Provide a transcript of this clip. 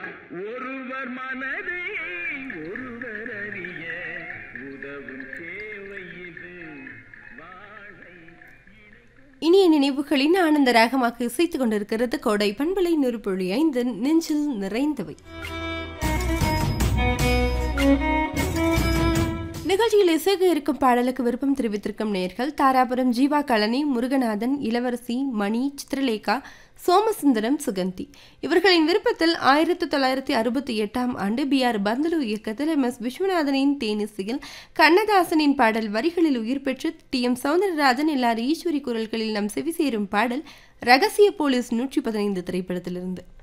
ஒருவர் மனதை ஒருவர் அறிய உதவும் சேவை இது வாழை இனிய நினைவுகளின் ஆனந்த ராகமாக இசைத்துக் கொண்டிருக்கிறது கோடை பண்பலை நெருப்பொழி ஐந்து நெஞ்சில் நிறைந்தவை நிகழ்ச்சியில் இசைக இருக்கும் பாடலுக்கு விருப்பம் தெரிவித்திருக்கும் நேர்கள் தாராபுரம் ஜீவா கலனி முருகநாதன் இளவரசி மணி சித்ரலேகா சோமசுந்தரம் சுகந்தி இவர்களின் விருப்பத்தில் ஆயிரத்தி தொள்ளாயிரத்தி அறுபத்தி எட்டாம் ஆண்டு பி ஆர் பந்தலு இயக்கத்தில் எம் எஸ் விஸ்வநாதனின் தேனிசையில் கண்ணதாசனின் பாடல் வரிகளில் உயிர் பெற்று டி எம் சௌந்தரராஜன் எல்லார் ஈஸ்வரி குரல்களில் நம் செவி சேரும் பாடல் ரகசிய போலீஸ் நூற்றி பதினைந்து திரைப்படத்திலிருந்து